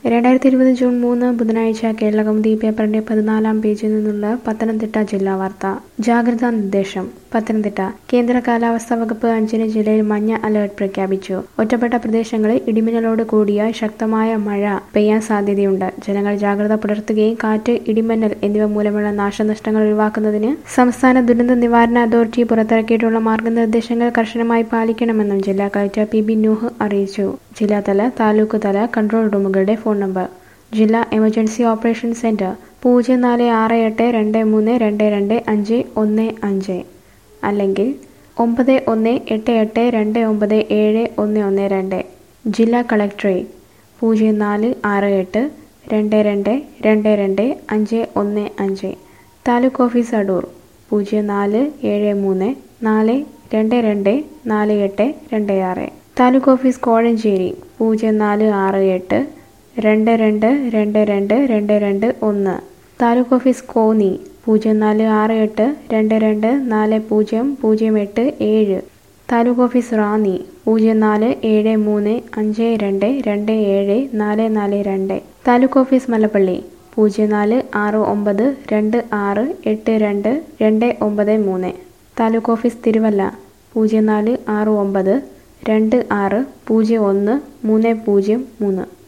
രണ്ടായിരത്തി ഇരുപത് ജൂൺ മൂന്ന് ബുധനാഴ്ച കേരളകൗമുദി പേപ്പറിന്റെ പതിനാലാം പേജിൽ നിന്നുള്ള പത്തനംതിട്ട ജില്ലാ വാർത്ത ജാഗ്രതാ നിർദ്ദേശം പത്തനംതിട്ട കേന്ദ്ര കാലാവസ്ഥാ വകുപ്പ് അഞ്ചിന് ജില്ലയിൽ മഞ്ഞ അലർട്ട് പ്രഖ്യാപിച്ചു ഒറ്റപ്പെട്ട പ്രദേശങ്ങളിൽ ഇടിമിന്നലോട് കൂടിയ ശക്തമായ മഴ പെയ്യാൻ സാധ്യതയുണ്ട് ജനങ്ങൾ ജാഗ്രത പുലർത്തുകയും കാറ്റ് ഇടിമിന്നൽ എന്നിവ മൂലമുള്ള നാശനഷ്ടങ്ങൾ ഒഴിവാക്കുന്നതിന് സംസ്ഥാന ദുരന്ത നിവാരണ അതോറിറ്റി പുറത്തിറക്കിയിട്ടുള്ള മാർഗനിർദ്ദേശങ്ങൾ കർശനമായി പാലിക്കണമെന്നും ജില്ലാ കളക്ടർ പി ബി നൂഹ് അറിയിച്ചു ജില്ലാതല താലൂക്ക് തല കൺട്രോൾ റൂമുകളുടെ ഫോൺ നമ്പർ ജില്ലാ എമർജൻസി ഓപ്പറേഷൻ സെന്റർ പൂജ്യം നാല് ആറ് എട്ട് രണ്ട് മൂന്ന് രണ്ട് രണ്ട് അഞ്ച് ഒന്ന് അഞ്ച് അല്ലെങ്കിൽ ഒമ്പത് ഒന്ന് എട്ട് എട്ട് രണ്ട് ഒമ്പത് ഏഴ് ഒന്ന് ഒന്ന് രണ്ട് ജില്ലാ കളക്ടറേറ്റ് പൂജ്യം നാല് ആറ് എട്ട് രണ്ട് രണ്ട് രണ്ട് രണ്ട് അഞ്ച് ഒന്ന് അഞ്ച് താലൂക്ക് ഓഫീസ് അടൂർ പൂജ്യം നാല് ഏഴ് മൂന്ന് നാല് രണ്ട് രണ്ട് നാല് എട്ട് രണ്ട് ആറ് താലൂക്ക് ഓഫീസ് കോഴഞ്ചേരി പൂജ്യം നാല് ആറ് എട്ട് രണ്ട് രണ്ട് രണ്ട് രണ്ട് രണ്ട് രണ്ട് ഒന്ന് താലൂക്ക് ഓഫീസ് കോന്നി പൂജ്യം നാല് ആറ് എട്ട് രണ്ട് രണ്ട് നാല് പൂജ്യം പൂജ്യം എട്ട് ഏഴ് താലൂക്ക് ഓഫീസ് റാന്നി പൂജ്യം നാല് ഏഴ് മൂന്ന് അഞ്ച് രണ്ട് രണ്ട് ഏഴ് നാല് നാല് രണ്ട് താലൂക്ക് ഓഫീസ് മലപ്പള്ളി പൂജ്യം നാല് ആറ് ഒമ്പത് രണ്ട് ആറ് എട്ട് രണ്ട് രണ്ട് ഒമ്പത് മൂന്ന് താലൂക്ക് ഓഫീസ് തിരുവല്ല പൂജ്യം നാല് ആറ് ഒമ്പത് രണ്ട് ആറ് പൂജ്യം ഒന്ന് മൂന്ന് പൂജ്യം മൂന്ന്